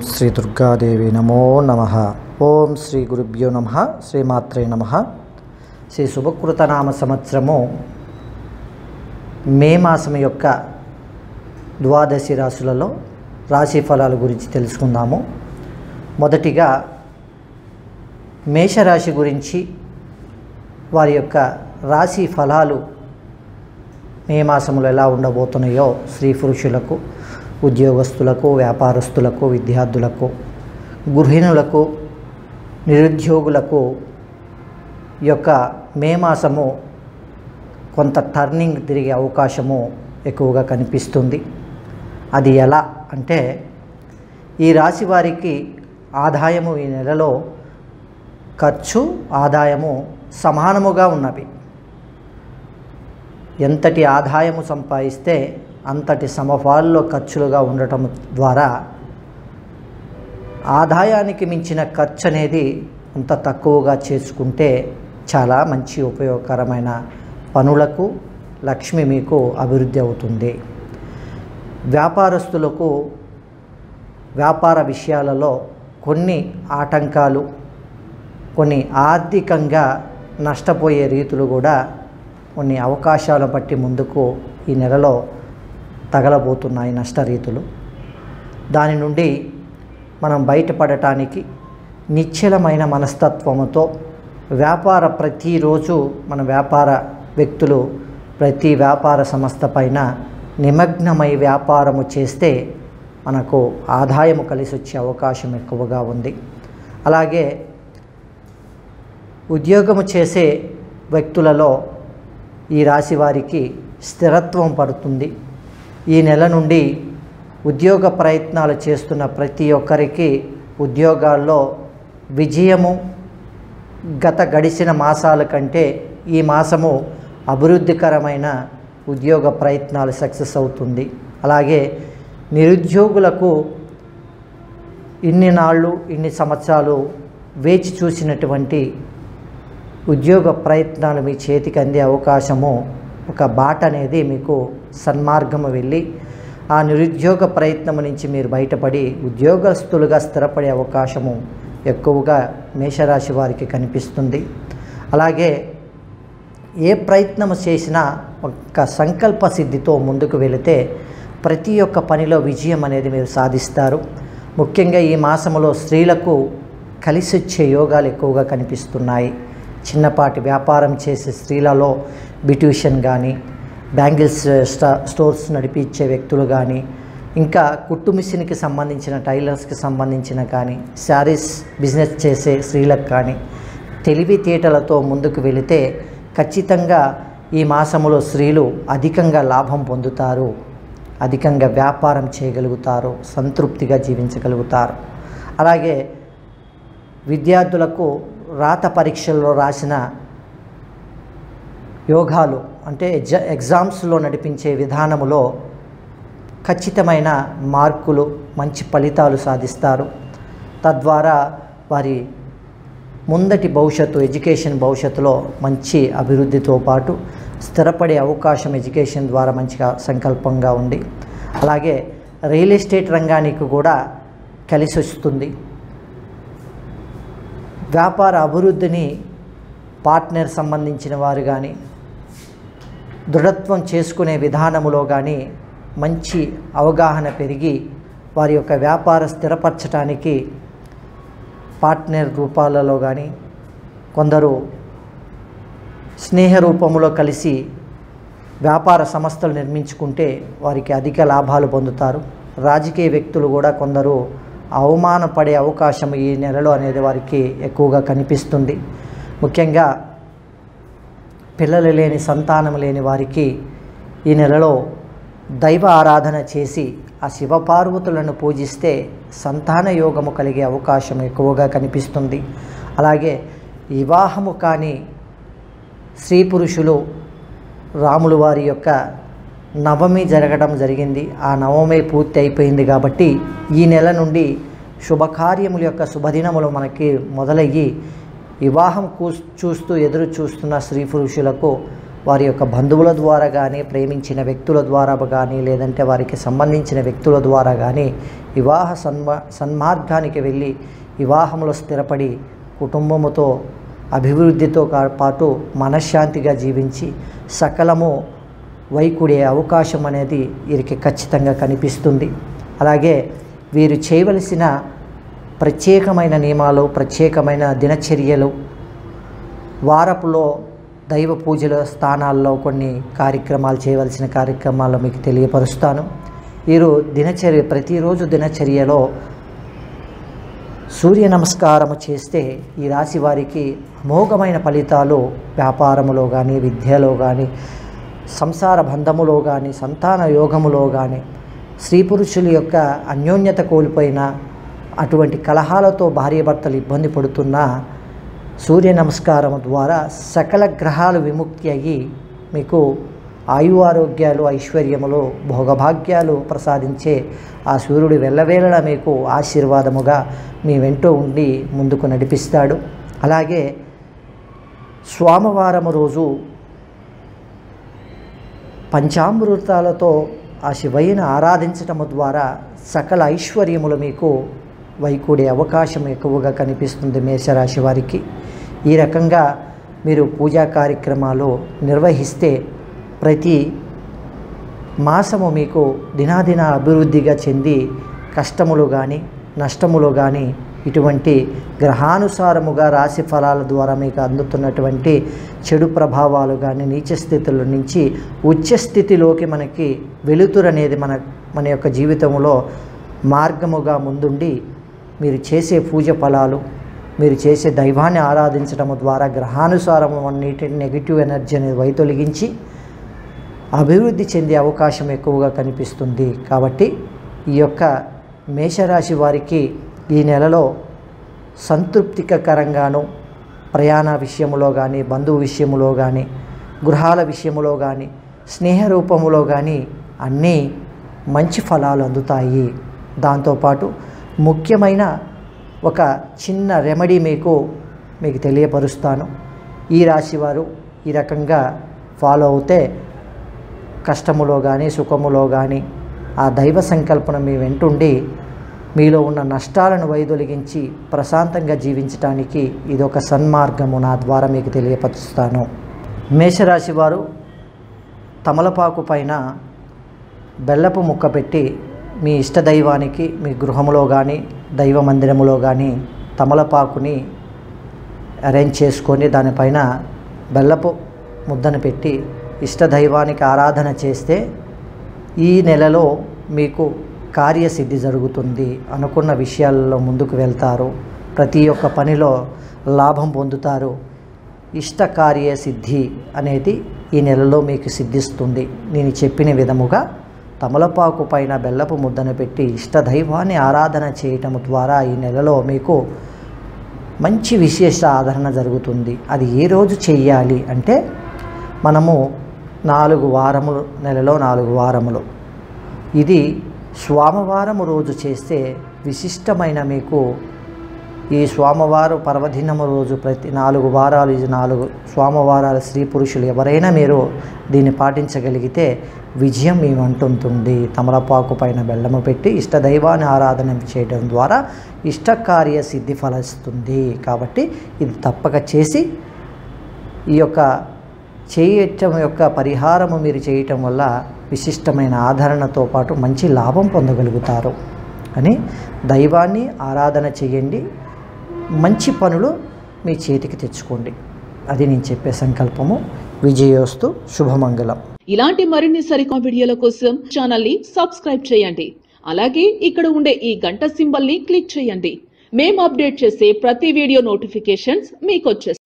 శ్రీ దుర్గాదేవి నమో నమ ఓం శ్రీ గురుభ్యో నమ శ్రీమాత్రే నమ శ్రీ శుభకృత నామ సంవత్సరము మే మాసం యొక్క ద్వాదశి రాశులలో రాశి ఫలాల గురించి తెలుసుకుందాము మొదటిగా మేషరాశి గురించి వారి యొక్క రాశి ఫలాలు మే మాసంలో ఎలా ఉండబోతున్నాయో స్త్రీ పురుషులకు ఉద్యోగస్తులకు వ్యాపారస్తులకు విద్యార్థులకు గృహిణులకు నిరుద్యోగులకు ఈ యొక్క మే మాసము కొంత టర్నింగ్ తిరిగే అవకాశము ఎక్కువగా కనిపిస్తుంది అది ఎలా అంటే ఈ రాశి వారికి ఆదాయము ఈ నెలలో ఖర్చు ఆదాయము సమానముగా ఉన్నవి ఎంతటి ఆదాయము సంపాదిస్తే అంతటి సమపాల్లో ఖర్చులుగా ఉండటం ద్వారా ఆదాయానికి మించిన ఖర్చు అనేది అంత తక్కువగా చేసుకుంటే చాలా మంచి ఉపయోగకరమైన పనులకు లక్ష్మి మీకు అభివృద్ధి అవుతుంది వ్యాపారస్తులకు వ్యాపార విషయాలలో కొన్ని ఆటంకాలు కొన్ని ఆర్థికంగా నష్టపోయే రీతులు కూడా కొన్ని అవకాశాలను బట్టి ముందుకు ఈ నెలలో తగలబోతున్నాయి నష్టరీతులు దాని నుండి మనం బయటపడటానికి నిశ్చలమైన మనస్తత్వముతో వ్యాపార ప్రతిరోజు మన వ్యాపార వ్యక్తులు ప్రతి వ్యాపార సంస్థ పైన నిమగ్నమై వ్యాపారము చేస్తే మనకు ఆదాయము కలిసి వచ్చే అవకాశం ఎక్కువగా ఉంది అలాగే ఉద్యోగము చేసే వ్యక్తులలో ఈ రాశి వారికి స్థిరత్వం పడుతుంది ఈ నెల నుండి ఉద్యోగ ప్రయత్నాలు చేస్తున్న ప్రతి ఒక్కరికి ఉద్యోగాల్లో విజయము గత గడిచిన మాసాల కంటే ఈ మాసము అభివృద్ధికరమైన ఉద్యోగ ప్రయత్నాలు సక్సెస్ అవుతుంది అలాగే నిరుద్యోగులకు ఇన్ని నాళ్ళు ఇన్ని సంవత్సరాలు వేచి చూసినటువంటి ఉద్యోగ ప్రయత్నాలు మీ చేతికి అందే అవకాశము ఒక బాట అనేది మీకు సన్మార్గము వెళ్ళి ఆ నిరుద్యోగ ప్రయత్నం నుంచి మీరు బయటపడి ఉద్యోగస్తులుగా స్థిరపడే అవకాశము ఎక్కువగా మేషరాశి వారికి కనిపిస్తుంది అలాగే ఏ ప్రయత్నము చేసినా ఒక సంకల్ప సిద్ధితో ముందుకు వెళితే ప్రతి ఒక్క పనిలో విజయం అనేది మీరు సాధిస్తారు ముఖ్యంగా ఈ మాసంలో స్త్రీలకు కలిసి వచ్చే యోగాలు ఎక్కువగా కనిపిస్తున్నాయి చిన్నపాటి వ్యాపారం చేసే స్త్రీలలో బ్యూటిషియన్ కానీ బ్యాంగిల్స్ స్టా స్టోర్స్ నడిపించే వ్యక్తులు కానీ ఇంకా కుట్టు మిషన్కి సంబంధించిన టైలర్స్కి సంబంధించిన కానీ శారీస్ బిజినెస్ చేసే స్త్రీలకు కానీ తెలివితేటలతో ముందుకు వెళితే ఖచ్చితంగా ఈ మాసములో స్త్రీలు అధికంగా లాభం పొందుతారు అధికంగా వ్యాపారం చేయగలుగుతారు సంతృప్తిగా జీవించగలుగుతారు అలాగే విద్యార్థులకు రాత పరీక్షల్లో రాసిన యోగాలు అంటే ఎగ్జా ఎగ్జామ్స్లో నడిపించే విధానములో ఖచ్చితమైన మార్కులు మంచి ఫలితాలు సాధిస్తారు తద్వారా వారి ముందటి భవిష్యత్తు ఎడ్యుకేషన్ భవిష్యత్తులో మంచి అభివృద్ధితో పాటు స్థిరపడే అవకాశం ఎడ్యుకేషన్ ద్వారా మంచిగా సంకల్పంగా ఉంది అలాగే రియల్ ఎస్టేట్ రంగానికి కూడా కలిసి వస్తుంది వ్యాపార అభివృద్ధిని పార్ట్నర్ సంబంధించిన వారు కానీ దృఢత్వం చేసుకునే విధానములో కానీ మంచి అవగాహన పెరిగి వారి యొక్క వ్యాపార స్థిరపరచడానికి పార్ట్నర్ రూపాలలో కానీ కొందరు స్నేహ రూపంలో కలిసి వ్యాపార సంస్థలు నిర్మించుకుంటే వారికి అధిక లాభాలు పొందుతారు రాజకీయ వ్యక్తులు కూడా కొందరు అవమానపడే అవకాశం ఈ నెలలో అనేది వారికి ఎక్కువగా కనిపిస్తుంది ముఖ్యంగా పిల్లలు లేని సంతానం లేని వారికి ఈ నెలలో దైవ ఆరాధన చేసి ఆ శివపార్వతులను పూజిస్తే సంతాన యోగము కలిగే అవకాశం ఎక్కువగా కనిపిస్తుంది అలాగే వివాహము కాని స్త్రీ పురుషులు రాములు వారి యొక్క నవమి జరగడం జరిగింది ఆ నవమి పూర్తి అయిపోయింది కాబట్టి ఈ నెల నుండి శుభకార్యముల యొక్క శుభదినములు మనకి మొదలయ్యి వివాహం కూ చూస్తూ ఎదురు చూస్తున్న స్త్రీ పురుషులకు వారి యొక్క బంధువుల ద్వారా కానీ ప్రేమించిన వ్యక్తుల ద్వారా కానీ లేదంటే వారికి సంబంధించిన వ్యక్తుల ద్వారా కానీ వివాహ సన్మా సన్మార్గానికి వెళ్ళి వివాహంలో స్థిరపడి కుటుంబముతో అభివృద్ధితో కా- పాటు మనశ్శాంతిగా జీవించి సకలము వైకుడే అవకాశం అనేది వీరికి ఖచ్చితంగా కనిపిస్తుంది అలాగే వీరు చేయవలసిన ప్రత్యేకమైన నియమాలు ప్రత్యేకమైన దినచర్యలు వారపులో దైవ పూజల స్థానాల్లో కొన్ని కార్యక్రమాలు చేయవలసిన కార్యక్రమాలు మీకు తెలియపరుస్తాను వీరు దినచర్య ప్రతిరోజు దినచర్యలో సూర్య నమస్కారము చేస్తే ఈ రాశి వారికి అమోఘమైన ఫలితాలు వ్యాపారములో కానీ విద్యలో కానీ సంసార బంధములో కానీ సంతాన యోగములో కానీ స్త్రీ పురుషుల యొక్క అన్యోన్యత కోల్పోయిన అటువంటి కలహాలతో భార్యాభర్తలు ఇబ్బంది పడుతున్నా సూర్య నమస్కారం ద్వారా సకల గ్రహాలు విముక్తి అయ్యి మీకు ఆయు ఆరోగ్యాలు ఐశ్వర్యములు భోగభాగ్యాలు ప్రసాదించే ఆ సూర్యుడు వెళ్ళవేళ మీకు ఆశీర్వాదముగా మీ వెంట ఉండి ముందుకు నడిపిస్తాడు అలాగే సోమవారం రోజు పంచామృతాలతో ఆ శివయ్యను ఆరాధించటము ద్వారా సకల ఐశ్వర్యములు మీకు వైకూడే అవకాశం ఎక్కువగా కనిపిస్తుంది మేషరాశి వారికి ఈ రకంగా మీరు పూజా కార్యక్రమాలు నిర్వహిస్తే ప్రతి మాసము మీకు దినాదిన అభివృద్ధిగా చెంది కష్టములు కానీ నష్టములు కానీ ఇటువంటి గ్రహానుసారముగా రాశి ఫలాల ద్వారా మీకు అందుతున్నటువంటి చెడు ప్రభావాలు కానీ నీచ స్థితుల నుంచి ఉచ్చ స్థితిలోకి మనకి వెలుతురు అనేది మన మన యొక్క జీవితంలో మార్గముగా ముందుండి మీరు చేసే పూజ ఫలాలు మీరు చేసే దైవాన్ని ఆరాధించడం ద్వారా గ్రహానుసారము అన్నిటి నెగిటివ్ ఎనర్జీ అనేది వైతొలగించి అభివృద్ధి చెందే అవకాశం ఎక్కువగా కనిపిస్తుంది కాబట్టి ఈ యొక్క మేషరాశి వారికి ఈ నెలలో సంతృప్తికరంగాను ప్రయాణ విషయములో కానీ బంధువు విషయములో కానీ గృహాల విషయములో కానీ స్నేహ రూపములో కానీ అన్నీ మంచి ఫలాలు అందుతాయి దాంతోపాటు ముఖ్యమైన ఒక చిన్న రెమెడీ మీకు మీకు తెలియపరుస్తాను ఈ రాశివారు ఈ రకంగా ఫాలో అవుతే కష్టములో కానీ సుఖములో కానీ ఆ దైవ సంకల్పన మీ వెంటుండి మీలో ఉన్న నష్టాలను వైదొలిగించి ప్రశాంతంగా జీవించటానికి ఇదొక సన్మార్గము నా ద్వారా మీకు తెలియపరుస్తాను మేషరాశి వారు తమలపాకు పైన బెల్లపు ముక్క పెట్టి మీ ఇష్ట దైవానికి మీ గృహములో కానీ దైవ మందిరములో కానీ తమలపాకుని అరేంజ్ చేసుకొని దానిపైన బెల్లపు ముద్దను పెట్టి ఇష్ట దైవానికి ఆరాధన చేస్తే ఈ నెలలో మీకు కార్యసిద్ధి జరుగుతుంది అనుకున్న విషయాల్లో ముందుకు వెళ్తారు ప్రతి ఒక్క పనిలో లాభం పొందుతారు ఇష్ట కార్య సిద్ధి అనేది ఈ నెలలో మీకు సిద్ధిస్తుంది నేను చెప్పిన విధముగా తమలపాకు పైన బెల్లపు ముద్దను పెట్టి ఇష్ట దైవాన్ని ఆరాధన చేయటం ద్వారా ఈ నెలలో మీకు మంచి విశేష ఆదరణ జరుగుతుంది అది ఏ రోజు చెయ్యాలి అంటే మనము నాలుగు వారములు నెలలో నాలుగు వారములు ఇది స్వామవారము రోజు చేస్తే విశిష్టమైన మీకు ఈ సోమవారం పర్వదినము రోజు ప్రతి నాలుగు వారాలు ఇది నాలుగు సోమవారాలు స్త్రీ పురుషులు ఎవరైనా మీరు దీన్ని పాటించగలిగితే విజయం మీ వంటుంటుంది తమలపాకు పైన బెల్లము పెట్టి ఇష్ట దైవాన్ని ఆరాధన చేయడం ద్వారా ఇష్టకార్య సిద్ధి ఫలిస్తుంది కాబట్టి ఇది తప్పక చేసి ఈ యొక్క చేయటం యొక్క పరిహారము మీరు చేయటం వల్ల విశిష్టమైన ఆదరణతో పాటు మంచి లాభం పొందగలుగుతారు అని దైవాన్ని ఆరాధన చేయండి మంచి పనులు మీ చేతికి తెచ్చుకోండి అది నేను చెప్పే సంకల్పము విజయోస్తు శుభమంగళం ఇలాంటి మరిన్ని సరికొత్త వీడియోల కోసం ఛానల్ ని సబ్స్క్రైబ్ చేయండి అలాగే ఇక్కడ ఉండే ఈ గంట సింబల్ ని క్లిక్ చేయండి మేము అప్డేట్ చేసే ప్రతి వీడియో నోటిఫికేషన్స్ మీకు